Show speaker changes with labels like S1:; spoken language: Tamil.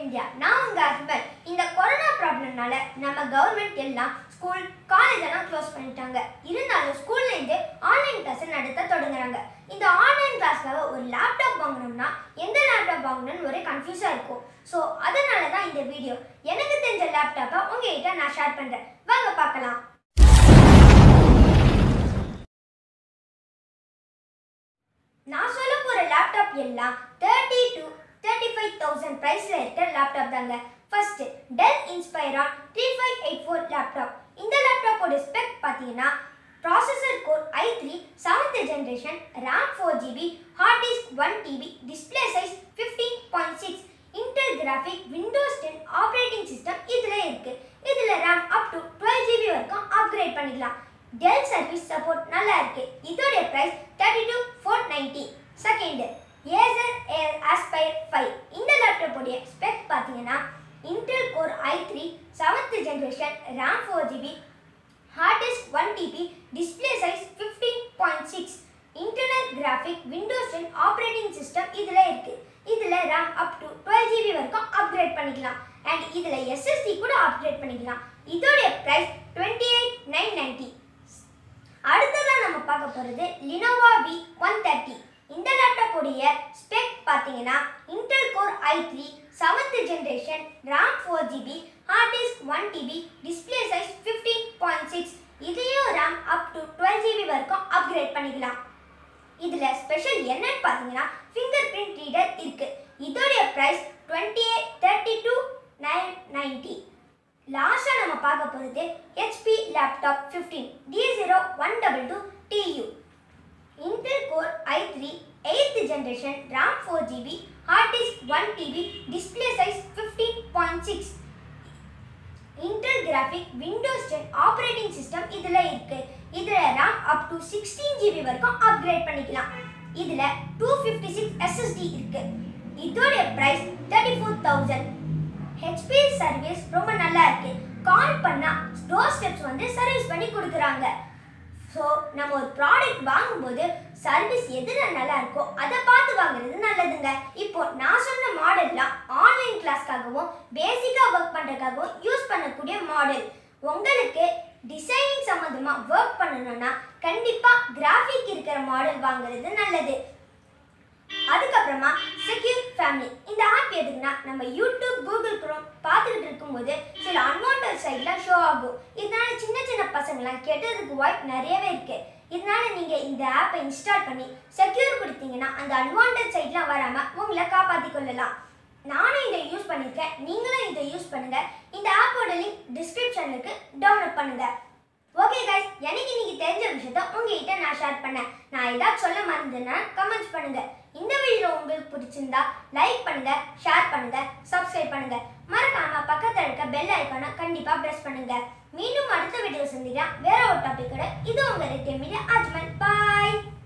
S1: இந்தியா நான் உங்க ஹஸ்பண்ட் இந்த கொரோனா ப்ராப்ளம்னால நம்ம கவர்மெண்ட் எல்லாம் ஸ்கூல் காலேஜ் எல்லாம் க்ளோஸ் பண்ணிட்டாங்க இருந்தாலும் ஸ்கூல்ல இருந்து ஆன்லைன் கிளாஸ் நடத்த தொடங்குறாங்க இந்த ஆன்லைன் கிளாஸ்க்காக ஒரு லேப்டாப் வாங்கணும்னா எந்த லேப்டாப் வாங்கணும்னு ஒரே கன்ஃபியூஸா இருக்கும் ஸோ அதனால தான் இந்த வீடியோ எனக்கு தெரிஞ்ச லேப்டாப்பை உங்ககிட்ட நான் ஷேர் பண்றேன் வாங்க பார்க்கலாம் நான் சொல்ல போற லேப்டாப் எல்லாம் thirty to thirty five thousand ப்ரைஸில் இருக்கிற லேப்டாப் தாங்க first Dell Inspiron three five eight four laptop இந்த லேப்டாப்போட ஸ்பெக் பார்த்தீங்கன்னா processor core i three seventh generation RAM four GB hard disk one TB display size fifteen point six Intel graphic Windows ten operating system இதில் இருக்கு இதில் RAM up to twelve GB வரைக்கும் அப்கிரேட் பண்ணிக்கலாம் டெல் சர்வீஸ் சப்போர்ட் நல்லா இருக்கு இதோடைய price thirty two four ninety second Acer air Aspire five இந்த லேப்டாப்போடைய ஸ்பெக் பார்த்தீங்கன்னா Intel core i three seventh generation RAM four GB hard disk one TB display size fifteen point six internal graphic Windows ten operating system இதில் இருக்கு இதில் RAM up to twelve GB வரைக்கும் அப்கிரேட் பண்ணிக்கலாம் அண்ட் இதில் எஸ்எஸ்டி கூட அப்கிரேட் பண்ணிக்கலாம் இதோடைய price twenty eight nine ninety அடுத்ததான் நம்ம பார்க்க போகிறது லினோவா வி ஒன் தேர்ட்டி இந்த லேப்டாப்போடைய ஸ்பெக் பார்த்தீங்கன்னா Intel core i three seventh generation RAM four GB hard disk one TB display size fifteen point six இதையும் RAM up to twelve GB வரைக்கும் அப்கிரேட் பண்ணிக்கலாம் இதில் ஸ்பெஷல் என்னன்னு பார்த்தீங்கன்னா ஃபிங்கர் பிரிண்ட் ரீடர் இருக்கு இதோடைய price twenty eight thirty two nine ninety லாஸ்ட்டாக நம்ம பார்க்க போகிறது HP laptop fifteen D zero one double two T U Intel core i three eighth generation RAM four GB hard disk one TB display size fifteen point six Intel graphic Windows ten operating system இதில் இருக்கு இதில் RAM up to sixteen GB வரைக்கும் அப்கிரேட் பண்ணிக்கலாம் இதில் டூ ஃபிஃப்டி சிக்ஸ் எஸ்எஸ்டி இருக்கு இதோடைய price thirty four thousand HP service ரொம்ப நல்லா இருக்கு கால் பண்ணா டோர் ஸ்டெப்ஸ் வந்து சர்வீஸ் பண்ணி கொடுக்குறாங்க ஸோ நம்ம ஒரு ப்ராடக்ட் வாங்கும்போது சர்வீஸ் எதுல நல்லா இருக்கோ அதை பார்த்து வாங்குறது நல்லதுங்க இப்போ நான் சொன்ன மாடல்லாம் ஆன்லைன் கிளாஸ்க்காகவும் பேசிக்காக ஒர்க் பண்ணுறதுக்காகவும் யூஸ் பண்ணக்கூடிய மாடல் உங்களுக்கு டிசைனிங் சம்மந்தமாக ஒர்க் பண்ணணும்னா கண்டிப்பாக கிராஃபிக் இருக்கிற மாடல் வாங்குறது நல்லது அதுக்கப்புறமா செக்யூர் ஃபேமிலி இந்த ஆப் எதுக்குன்னா நம்ம யூடியூப் கூகுள் குரோம் பார்த்துக்கிட்டு இருக்கும்போது சில அன்வான்ட் சைட்லாம் ஷோ ஆகும் இதனால சின்ன சின்ன பசங்களாம் கெட்டதுக்கு வாய்ப்பு நிறையவே இருக்கு இதனால நீங்க இந்த ஆப்பை இன்ஸ்டால் பண்ணி செக்யூர் கொடுத்தீங்கன்னா அந்த அன்வான்ட் சைட்லாம் வராம உங்களை காப்பாற்றி கொள்ளலாம் நானும் இதை யூஸ் பண்ணியிருக்கேன் நீங்களும் இதை யூஸ் பண்ணுங்க இந்த ஆப்போட லிங்க் டிஸ்கிரிப்ஷன் இருக்கு டவுன்லோட் பண்ணுங்க ஓகே கைஸ் எனக்கு இன்னைக்கு தெரிஞ்ச விஷயத்த உங்ககிட்ட நான் ஷேர் பண்ணேன் நான் ஏதாவது சொல்ல மறந்துன்னா கமெண்ட்ஸ் பண்ணுங்க இந்த வீடியோ உங்களுக்கு பிடிச்சிருந்தா லைக் பண்ணுங்க ஷேர் பண்ணுங்க சப்ஸ்கிரைப் பண்ணுங்க மறக்காம பக்கத்துல இருக்க பெல் ஐக்கானை கண்டிப்பா பிரஸ் பண்ணுங்க மீண்டும் அடுத்த வீடியோ சந்திக்கலாம் வேற ஒரு டாபிக்கோட இது உங்க ரெட்டே மீடியா அஜ்மல் பாய்